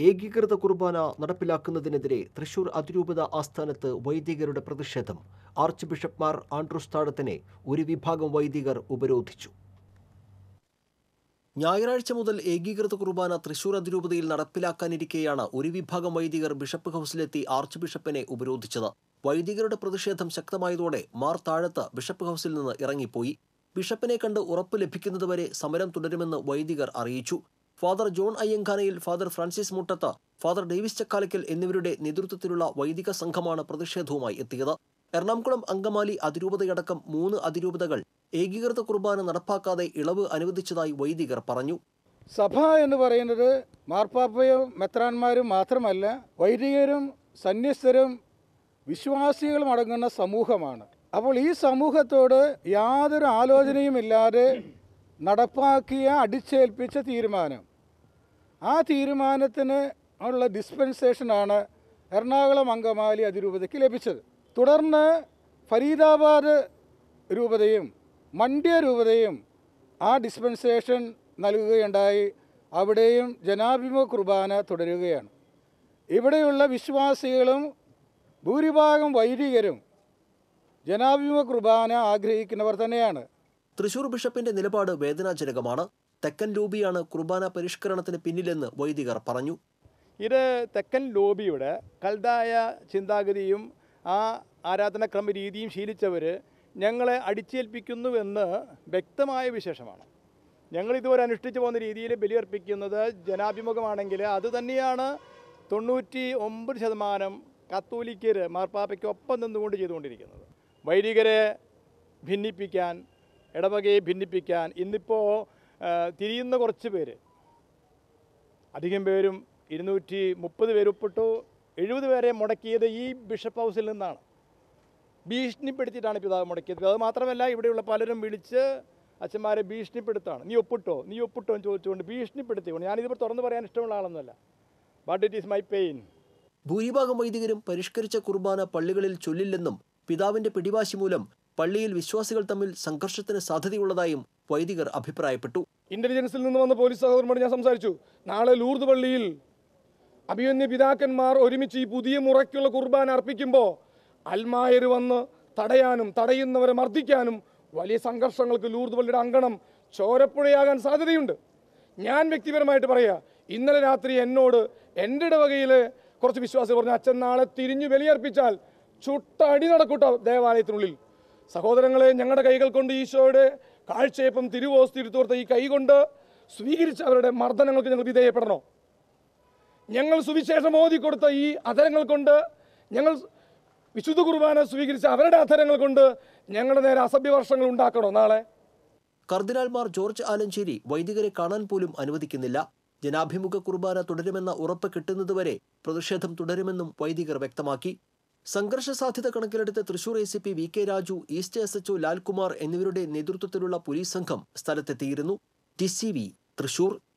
ഏകീകൃത കുർബാന നടപ്പിലാക്കുന്നതിനെതിരെ തൃശൂർ അതിരൂപത ആസ്ഥാനത്ത് വൈദികരുടെ പ്രതിഷേധം ആർച്ച് ബിഷപ്പ്മാർ ആൻഡ്രൂസ് താഴത്തിനെ ഒരു വിഭാഗം വൈദികർ ഉപരോധിച്ചു ഞായറാഴ്ച മുതൽ ഏകീകൃത കുർബാന തൃശൂർ അതിരൂപതയിൽ നടപ്പിലാക്കാനിരിക്കെയാണ് ഒരു വിഭാഗം വൈദികർ ബിഷപ്പ് ഹൌസിലെത്തി ആർച്ച് ബിഷപ്പിനെ ഉപരോധിച്ചത് വൈദികരുടെ പ്രതിഷേധം ശക്തമായതോടെ മാർ താഴത്ത് ബിഷപ്പ് ഹൌസിൽ നിന്ന് ഇറങ്ങിപ്പോയി ബിഷപ്പിനെ കണ്ട് ഉറപ്പ് ലഭിക്കുന്നതുവരെ സമരം തുടരുമെന്ന് വൈദികർ അറിയിച്ചു ഫാദർ ജോൺ അയ്യങ്കാനയിൽ father Francis Muttath father Davis Chakkalakkal എന്നിവരുടെ നേതൃത്വത്തിലുള്ള വൈദിക സംഘമാണ് പ്രതിഷേധവുമായി എത്തിയത് എറണാകുളം അങ്കമാലി അതിരൂപതയടക്കം മൂന്ന് അതിരൂപതകൾ ഏകീകൃത കുർബാന നടപ്പാക്കാതെ ഇളവ് അനുവദിച്ചതായി വൈദികർ പറഞ്ഞു സഭ എന്ന് പറയുന്നത് മാർപ്പാപ്പയും മെത്രാന്മാരും മാത്രമല്ല വൈദികരും സന്യസ്തരും വിശ്വാസികളും അടങ്ങുന്ന സമൂഹമാണ് അപ്പോൾ ഈ സമൂഹത്തോട് യാതൊരു ആലോചനയുമില്ലാതെ നടപ്പാക്കിയ അടിച്ചേൽപ്പിച്ച തീരുമാനം ആ തീരുമാനത്തിന് ഉള്ള ഡിസ്പെൻസേഷനാണ് എറണാകുളം അങ്കമാലി അതിരൂപതയ്ക്ക് ലഭിച്ചത് തുടർന്ന് ഫരീദാബാദ് രൂപതയും മണ്ഡ്യ രൂപതയും ആ ഡിസ്പെൻസേഷൻ നൽകുകയുണ്ടായി അവിടെയും ജനാഭിമുഖ കുർബാന തുടരുകയാണ് ഇവിടെയുള്ള വിശ്വാസികളും ഭൂരിഭാഗം വൈദികരും ജനാഭിമുഖ കുർബാന ആഗ്രഹിക്കുന്നവർ തന്നെയാണ് തൃശൂർ ബിഷപ്പിന്റെ നിലപാട് വേദനാജനകമാണ് തെക്കൻ ലോബിയാണ് കുർബാന പരിഷ്കരണത്തിന് പിന്നിലെന്ന് വൈദികർ പറഞ്ഞു ഇത് തെക്കൻ ലോബിയുടെ കൽതായ ചിന്താഗതിയും ആ ആരാധനാക്രമ രീതിയും ശീലിച്ചവർ ഞങ്ങളെ അടിച്ചേൽപ്പിക്കുന്നുവെന്ന് വ്യക്തമായ വിശേഷമാണ് ഞങ്ങൾ ഇതുവരെ അനുഷ്ഠിച്ചു പോകുന്ന രീതിയിൽ ബലിയർപ്പിക്കുന്നത് ജനാഭിമുഖമാണെങ്കിൽ അത് തന്നെയാണ് തൊണ്ണൂറ്റി ഒമ്പത് ശതമാനം കത്തോലിക്കർ മാർപ്പാപ്പയ്ക്കൊപ്പം നിന്നുകൊണ്ട് ചെയ്തുകൊണ്ടിരിക്കുന്നത് വൈദികരെ ഭിന്നിപ്പിക്കാൻ ഇടവകയെ ഭിന്നിപ്പിക്കാൻ ഇന്നിപ്പോൾ തിരിയുന്ന കുറച്ച് പേര് അധികം പേരും ഇരുന്നൂറ്റി മുപ്പത് പേര് ഒപ്പിട്ടു എഴുപത് പേരെ മുടക്കിയത് ഈ ബിഷപ്പ് ഹൗസിൽ നിന്നാണ് ഭീഷണിപ്പെടുത്തിയിട്ടാണ് പിതാവ് മുടക്കിയത് അത് മാത്രമല്ല ഇവിടെയുള്ള പലരും വിളിച്ച് അച്ഛന്മാരെ ഭീഷണിപ്പെടുത്താണ് നീ ഒപ്പിട്ടോ നീ ഒപ്പിട്ടോ എന്ന് ചോദിച്ചുകൊണ്ട് ഭീഷണിപ്പെടുത്തിക്കൊണ്ട് ഞാനിതിപ്പോൾ തുറന്നു പറയാൻ ഇഷ്ടമുള്ള ആളൊന്നുമല്ല but it is my pain ഭൂരിഭാഗം വൈദികരും പരിഷ്കരിച്ച കുർബാന പള്ളികളിൽ ചൊല്ലില്ലെന്നും പിതാവിന്റെ പിടിവാശി മൂലം പള്ളിയിൽ വിശ്വാസികൾ തമ്മിൽ സംഘർഷത്തിന് സാധ്യതയുള്ളതായും വൈദികർ അഭിപ്രായപ്പെട്ടു ഇന്റലിജൻസിൽ നിന്ന് വന്ന പോലീസ് സഹോദരനോട് ഞാൻ സംസാരിച്ചു നാളെ ലൂർദ് പള്ളിയിൽ അഭിമന്യ പിതാക്കന്മാർ ഒരുമിച്ച് ഈ പുതിയ മുറയ്ക്കുള്ള കുർബാന അർപ്പിക്കുമ്പോൾ അൽമായർ വന്ന് തടയാനും തടയുന്നവരെ മർദ്ദിക്കാനും വലിയ സംഘർഷങ്ങൾക്ക് ലൂർദ് പള്ളിയുടെ അങ്കണം ചോരപ്പുഴയാകാൻ സാധ്യതയുണ്ട് ഞാൻ വ്യക്തിപരമായിട്ട് പറയാ ഇന്നലെ രാത്രി എന്നോട് എൻ്റെ ഇടവകയിൽ കുറച്ച് വിശ്വാസികൾ പറഞ്ഞു അച്ഛൻ നാളെ തിരിഞ്ഞു ബലിയർപ്പിച്ചാൽ ചുട്ട അടി നടക്കൂട്ടോ ദേവാലയത്തിനുള്ളിൽ സഹോദരങ്ങളെ ഞങ്ങളുടെ കൈകൾ കൊണ്ട് ഈശോയുടെ കാഴ്ചയപ്പം തിരുവോസ് തിരുത്തോർത്ത ഈ കൈ കൊണ്ട് സ്വീകരിച്ച അവരുടെ മർദ്ദനങ്ങൾക്ക് ഞങ്ങൾ വിധേയപ്പെടണോ ഞങ്ങൾ സുവിശേഷം ഓതി കൊടുത്ത ഈ അധരങ്ങൾ കൊണ്ട് ഞങ്ങൾ വിശുദ്ധ കുർബാന സ്വീകരിച്ച അവരുടെ അധരങ്ങൾ കൊണ്ട് ഞങ്ങളുടെ നേരെ അസഭ്യവർഷങ്ങൾ ഉണ്ടാക്കണോ നാളെ കർദിനാൾമാർ ജോർജ് ആലഞ്ചേരി വൈദികരെ കാണാൻ പോലും അനുവദിക്കുന്നില്ല ജനാഭിമുഖ കുർബാന തുടരുമെന്ന ഉറപ്പ് കിട്ടുന്നതുവരെ പ്രതിഷേധം തുടരുമെന്നും വൈദികർ വ്യക്തമാക്കി സംഘർഷ സാധ്യത കണക്കിലെടുത്ത് Thrissur A C P V K Raju east S HO Lalkumar എന്നിവരുടെ നേതൃത്വത്തിലുള്ള പോലീസ് സംഘം സ്ഥലത്തെത്തിയിരുന്നു ടി സി വി തൃശൂർ